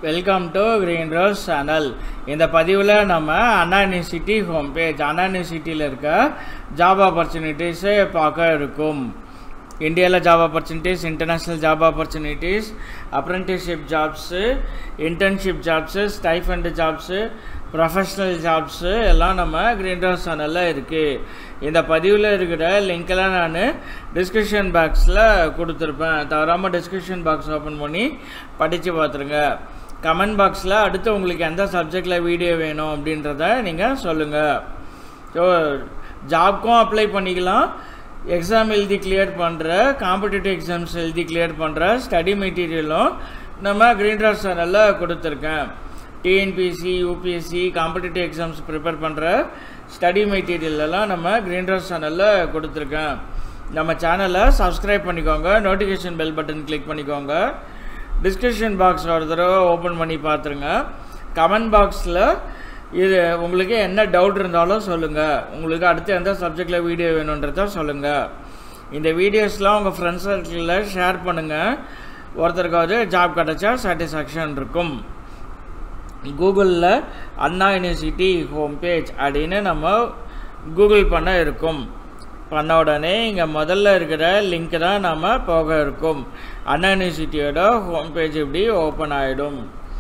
welcome to Green Rose channel இந்த பதிவில் நம்ம Anna University home page Anna யூனிவர்சிட்டியில் இருக்க ஜாப் ஆப்பர்ச்சுனிட்டிஸை பார்க்க இருக்கும் இந்தியாவில் job opportunities international job opportunities apprenticeship jobs internship jobs stipend jobs professional jobs எல்லாம் நம்ம கிரீன் ரோஸ் சேனலில் இருக்குது இந்த பதிவில் இருக்கிற லிங்க்கெல்லாம் நான் டிஸ்கிரிப்ஷன் பாக்ஸில் கொடுத்துருப்பேன் தவறாமல் டிஸ்கிரிப்ஷன் பாக்ஸ் ஓப்பன் பண்ணி படித்து பார்த்துருங்க கமெண்ட் பாக்ஸில் அடுத்து உங்களுக்கு எந்த சப்ஜெக்டில் வீடியோ வேணும் அப்படின்றத நீங்கள் சொல்லுங்கள் ஸோ ஜாப்க்கும் அப்ளை பண்ணிக்கலாம் எக்ஸாம் எழுதி கிளியர் பண்ணுற காம்படிட்டிவ் எக்ஸாம்ஸ் எழுதி கிளியர் பண்ணுற ஸ்டடி மெட்டீரியலும் நம்ம கிரீன் ராஸ் சேனலில் கொடுத்துருக்கேன் TNPSC UPSC competitive exams prepare பண்ணுற ஸ்டடி மெட்டீரியலெல்லாம் நம்ம கிரீன் ராஸ் சேனலில் கொடுத்துருக்கேன் நம்ம சேனலை சப்ஸ்கிரைப் பண்ணிக்கோங்க நோட்டிஃபிகேஷன் பெல் பட்டன் கிளிக் பண்ணிக்கோங்க டிஸ்கிரிப்ஷன் பாக்ஸ் ஒரு தடவை ஓப்பன் பண்ணி பார்த்துருங்க கமெண்ட் பாக்ஸில் இது உங்களுக்கு என்ன டவுட் இருந்தாலும் சொல்லுங்கள் உங்களுக்கு அடுத்து எந்த சப்ஜெக்டில் வீடியோ வேணுன்றத சொல்லுங்கள் இந்த வீடியோஸ்லாம் உங்கள் ஃப்ரெண்ட்ஸ் சர்க்கிளில் ஷேர் பண்ணுங்கள் ஒருத்தருக்காவது ஜாப் கிடச்சா சாட்டிஸ்ஃபேக்ஷன் இருக்கும் கூகுளில் அண்ணா யூனிவர்சிட்டி ஹோம் பேஜ் அப்படின்னு நம்ம கூகுள் பண்ண இருக்கும் பண்ண உடனே இங்கே முதல்ல இருக்கிற லிங்க் தான் நம்ம போக இருக்கும் அண்ணா யூனிவர்சிட்டியோட ஹோம் பேஜ் இப்படி ஓப்பன் ஆகிடும்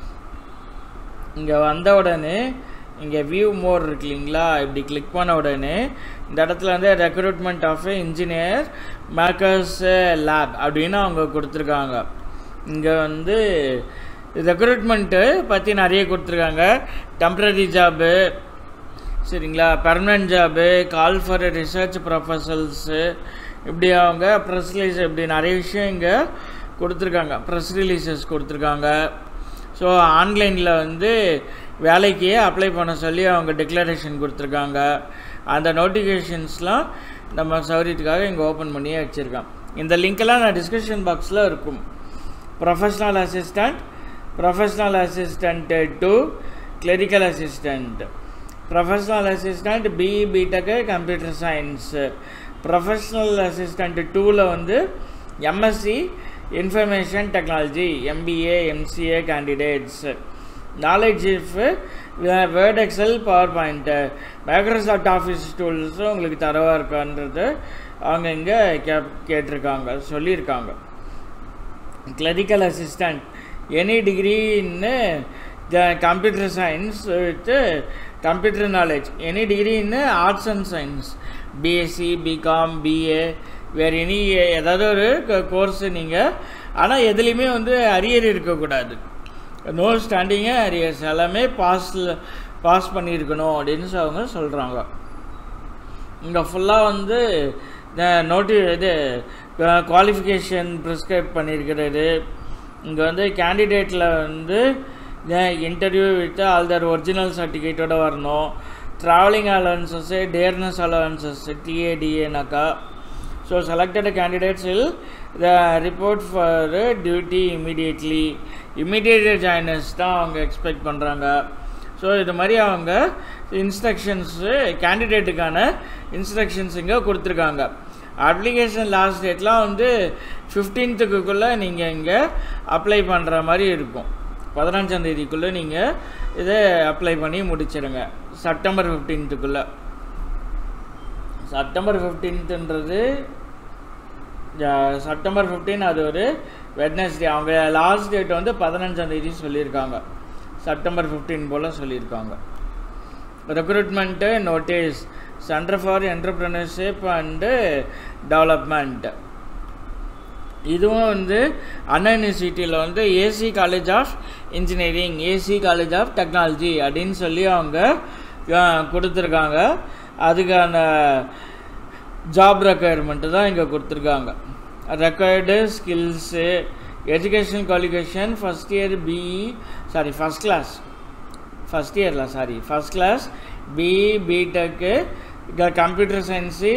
இங்கே வந்த உடனே இங்கே வியூ மோர் இருக்கு இல்லைங்களா இப்படி கிளிக் பண்ண உடனே இந்த இடத்துல வந்து recruitment of engineer makers lab அப்படின்னு அவங்க கொடுத்துருக்காங்க இங்கே வந்து ரெக்ரூட்மெண்ட்டு பற்றி நிறைய கொடுத்துருக்காங்க டெம்ப்ரரி ஜாபு சரிங்களா permanent job call for research proposals இப்படி அவங்க ப்ரெஸ் ரிலீஸ் இப்படி நிறைய விஷயம் இங்கே கொடுத்துருக்காங்க ப்ரெஸ் ரிலீசஸ் கொடுத்துருக்காங்க ஸோ ஆன்லைனில் வந்து வேலைக்கு அப்ளை பண்ண சொல்லி அவங்க டிக்ளரேஷன் கொடுத்துருக்காங்க அந்த நோட்டிஃபிகேஷன்ஸ்லாம் நம்ம சௌரியத்துக்காக இங்கே ஓப்பன் பண்ணியே வச்சுருக்கேன் இந்த லிங்க்கெல்லாம் நான் டிஸ்கிரிப்ஷன் பாக்ஸில் இருக்கும் professional assistant professional assistant two clerical assistant professional assistant BE BTech computer science professional assistant டூவில் வந்து MSc information technology MBA MCA candidates knowledge of Word Excel PowerPoint Microsoft Office டூல்ஸும் உங்களுக்கு தரவாக இருக்கான்றது அவங்க இங்கே கே கேட்டிருக்காங்க சொல்லியிருக்காங்க கிளரிக்கல் அசிஸ்டண்ட் எனி டிகிரின்னு computer science with computer knowledge any degree in arts and science BSc BCom BA வேறு எனி ஏதாவது ஒரு கோர்ஸு நீங்கள் ஆனால் எதுலேயுமே வந்து அரியர் இருக்கக்கூடாது நோ ஸ்டாண்டிங்கு அரியர்ஸ் எல்லாமே பாஸில் பாஸ் பண்ணியிருக்கணும் அப்படின்னு அவங்க சொல்கிறாங்க இங்கே ஃபுல்லாக வந்து நோட்டி இது குவாலிஃபிகேஷன் ப்ரிஸ்கிரைப் பண்ணியிருக்கிறது இங்கே வந்து கேண்டிடேட்டில் வந்து interview with all their original சர்டிஃபிகேட்டோடு வரணும் ட்ராவலிங் அலவன்சஸ்ஸு டேர்னஸ் அலவன்சஸ் டிஏடிஏனாக்கா so selected candidates will the report for duty immediately immediate joiners தான் அவங்க எக்ஸ்பெக்ட் பண்ணுறாங்க ஸோ இது மாதிரி அவங்க இன்ஸ்ட்ரக்ஷன்ஸு கேண்டிடேட்டுக்கான இன்ஸ்ட்ரக்ஷன்ஸ் இங்கே கொடுத்துருக்காங்க அப்ளிகேஷன் லாஸ்ட் டேட்லாம் வந்து ஃபிஃப்டீன்த்துக்குள்ளே நீங்கள் இங்கே அப்ளை பண்ணுற மாதிரி இருக்கும் பதினஞ்சாந்தேதிக்குள்ளே நீங்கள் இதை அப்ளை பண்ணி முடிச்சிடுங்க செப்டம்பர் ஃபிஃப்டீன்த்துக்குள்ளே செப்டம்பர் ஃபிஃப்டீன்த்துன்றது செப்டம்பர் ஃபிஃப்டீன் அது ஒரு வெட்னஸ்டே அவங்க லாஸ்ட் டேட் வந்து பதினஞ்சாந்தேதி சொல்லியிருக்காங்க செப்டம்பர் ஃபிஃப்டீன் போல் சொல்லியிருக்காங்க recruitment notice centre for entrepreneurship and development இதுவும் வந்து அண்ணா யூனிவர்சிட்டியில் வந்து AC college of engineering AC college of technology அப்படின்னு சொல்லி அவங்க கொடுத்துருக்காங்க அதுக்கான ஜாப் ரெக்குயர்மெண்ட்டு தான் இங்கே கொடுத்துருக்காங்க required skills education qualification first year BE sorry first class first இயரில் sorry first class BE BTech computer science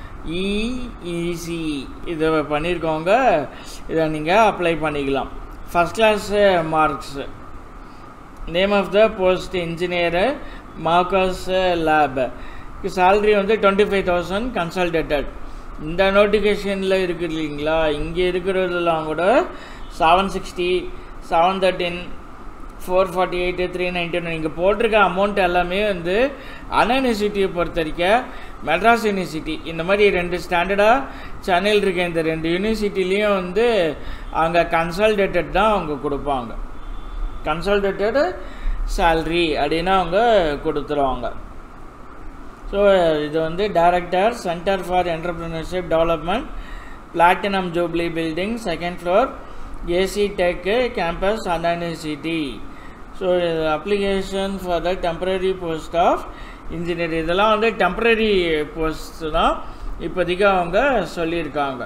ECE இதை பண்ணியிருக்கவங்க இதை நீங்கள் அப்ளை பண்ணிக்கலாம் first class marks name of the post engineer markers lab salary வந்து twenty five thousand consolidated இந்த நோட்டிஃபிகேஷனில் இருக்குது இல்லைங்களா இங்கே இருக்கிறதெல்லாம் கூட seven sixty seven thirteen four forty eight three ninety one இங்கே போட்டிருக்க அமௌண்ட் எல்லாமே வந்து அண்ணா யூனிவர்சிட்டியை பொறுத்த வரைக்கும் மெட்ராஸ் யூனிவர்சிட்டி இந்த மாதிரி ரெண்டு ஸ்டாண்டர்டாக சென்னையில் இருக்க இந்த ரெண்டு யூனிவர்சிட்டிலையும் வந்து அங்கே கன்சல்டேட்டட் தான் அவங்க கொடுப்பாங்க கன்சல்டேட்டட் சேல்ரி அப்படின்னு அவங்க கொடுத்துருவாங்க ஸோ இது வந்து director centre for entrepreneurship development platinum jubilee building second floor AC tech campus Anna University so application for the temporary post of engineer இதெல்லாம் வந்து டெம்பரரி போஸ்ட் தான் இப்போதைக்கு அவங்க சொல்லியிருக்காங்க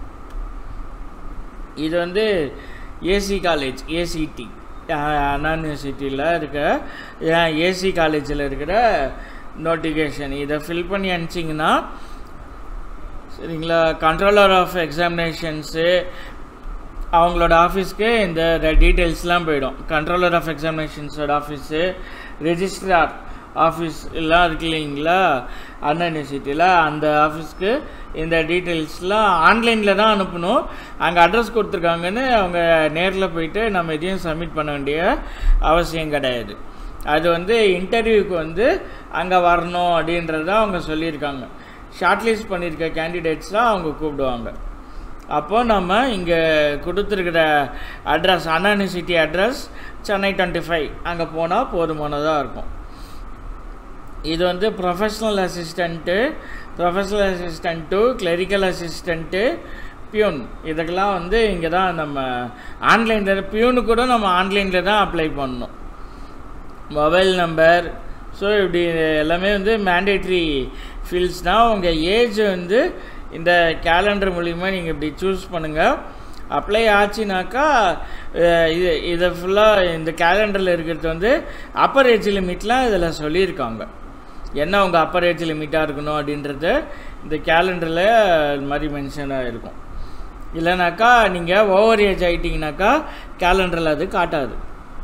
இது வந்து ஏசி காலேஜ் ஏசிடி அண்ணா யூனிவர்சிட்டியில் இருக்க ஏசி காலேஜில் இருக்கிற நோட்டிஃபிகேஷன் இதை ஃபில் பண்ணி அனுப்பிச்சிங்கன்னா சரிங்களா கண்ட்ரோலர் ஆஃப் எக்ஸாமினேஷன்ஸு அவங்களோட ஆஃபீஸ்க்கு இந்த டீட்டெயில்ஸ்லாம் போயிடும் கண்ட்ரோலர் ஆஃப் எக்ஸாமினேஷன்ஸோட ஆஃபீஸு ரெஜிஸ்ட்ரார் ஆஃபீஸ் எல்லாம் இருக்கு இல்லைங்களா அண்ணா யூனிவர்சிட்டியில் அந்த ஆஃபீஸ்க்கு இந்த டீட்டெயில்ஸ்லாம் ஆன்லைனில் தான் அனுப்பணும் அங்கே அட்ரஸ் கொடுத்துருக்காங்கன்னு அவங்க நேரில் போயிட்டு நம்ம எதையும் சப்மிட் பண்ண வேண்டிய அவசியம் கிடையாது அது வந்து இன்டர்வியூக்கு வந்து அங்கே வரணும் அப்படின்றத அவங்க சொல்லியிருக்காங்க ஷார்ட்லிஸ்ட் பண்ணியிருக்க கேண்டிடேட்ஸ்லாம் அவங்க கூப்பிடுவாங்க அப்போ நம்ம இங்கே கொடுத்துருக்கிற address Anna University address Chennai twenty five அங்கே போனால் போதுமானதாக இருக்கும் இது வந்து professional assistant professional assistant clerical assistant peon இதுக்கெல்லாம் வந்து இங்கே தான் நம்ம ஆன்லைனில் பியூனு கூட நம்ம ஆன்லைனில் தான் அப்ளை பண்ணணும் மொபைல் நம்பர் ஸோ இப்படி எல்லாமே வந்து மேண்டேட்ரி ஃபீல்ட்ஸ் தான் உங்கள் ஏஜ் வந்து இந்த கேலண்டர் மூலிமா நீங்கள் இப்படி சூஸ் பண்ணுங்கள் அப்ளை ஆச்சுனாக்கா இது இதை ஃபுல்லாக இந்த கேலண்டரில் இருக்கிறது வந்து அப்பர் ஏஜ் லிமிட்லாம் இதில் சொல்லியிருக்காங்க என்ன உங்கள் அப்பர் ஏஜ் லிமிட்டாக இருக்கணும் அப்படின்றது இந்த கேலண்டரில் இது மாதிரி மென்ஷனாக இருக்கும் இல்லைனாக்கா நீங்கள் ஓவர் ஏஜ் ஆகிட்டிங்கனாக்கா கேலண்டரில் அது காட்டாது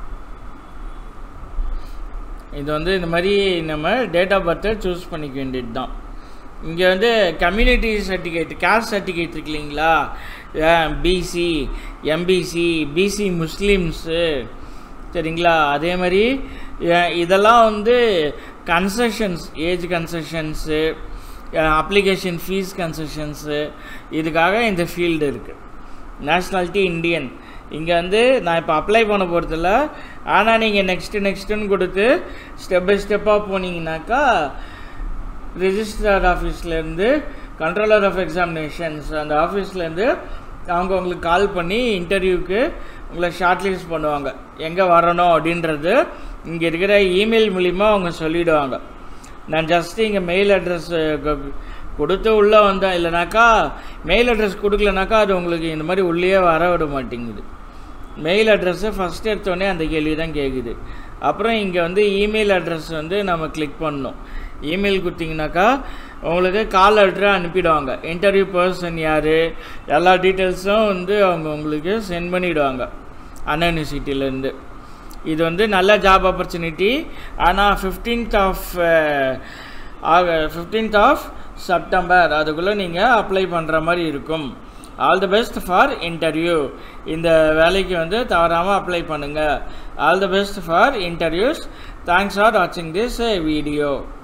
இது வந்து இந்த மாதிரி நம்ம டேட் ஆஃப் பர்த்தை சூஸ் பண்ணிக்க வேண்டியது தான் இங்கே வந்து கம்யூனிட்டி சர்டிஃபிகேட் கேஸ்ட் சர்டிஃபிகேட் இருக்கு இல்லைங்களா பிசி எம்பிசி பிசி முஸ்லீம்ஸு சரிங்களா அதே மாதிரி இதெல்லாம் வந்து concessions age concessions application fee concessions இதுக்காக இந்த ஃபீல்டு இருக்குது நேஷ்னாலிட்டி இந்தியன் இங்கே வந்து நான் இப்போ அப்ளை பண்ண போகிறதில்ல ஆனால் நீங்கள் நெக்ஸ்ட்டு நெக்ஸ்ட்டுன்னு கொடுத்து ஸ்டெப் பை ஸ்டெப்பாக போனீங்கன்னாக்கா ரிஜிஸ்ட்ரார் ஆஃபீஸ்லேருந்து கண்ட்ரோலர் ஆஃப் எக்ஸாமினேஷன்ஸ் அந்த ஆஃபீஸ்லேருந்து அவங்க உங்களுக்கு கால் பண்ணி இன்டர்வியூக்கு உங்களை ஷார்ட்லிஸ்ட் பண்ணுவாங்க எங்கே வரணும் அப்படின்றது இங்கே இருக்கிற இமெயில் மூலிமா அவங்க சொல்லிவிடுவாங்க நான் ஜஸ்ட்டு இங்கே மெயில் அட்ரஸ் கொடுத்து உள்ளே வந்தேன் இல்லைனாக்கா மெயில் அட்ரஸ் கொடுக்கலனாக்கா அது உங்களுக்கு இந்த மாதிரி உள்ளே வர விட மாட்டேங்குது மெயில் அட்ரஸை ஃபஸ்ட் எடுத்தோடனே அந்த கேள்வி தான் கேட்குது அப்புறம் இங்கே வந்து இமெயில் அட்ரஸ் வந்து நம்ம கிளிக் பண்ணணும் இமெயில் கொடுத்தீங்கனாக்கா உங்களுக்கு கால் லெட்டராக அனுப்பிடுவாங்க இன்டர்வியூ பர்சன் யார் எல்லா டீட்டெயில்ஸும் வந்து அவங்க உங்களுக்கு சென்ட் பண்ணிவிடுவாங்க அண்ணா யூனிவர்சிட்டியிலேருந்து இது வந்து நல்ல ஜாப் ஆப்பர்ச்சுனிட்டி ஆனால் ஃபிஃப்டீன்த் ஆஃப் ஆக ஃபிஃப்டீன்த் ஆஃப் செப்டம்பர் அதுக்குள்ளே நீங்கள் அப்ளை பண்ணுற மாதிரி இருக்கும் all the best for interview இந்த வேலைக்கு வந்து தவறாமல் அப்ளை பண்ணுங்கள் all the best for interviews thanks for வாட்சிங் திஸ் வீடியோ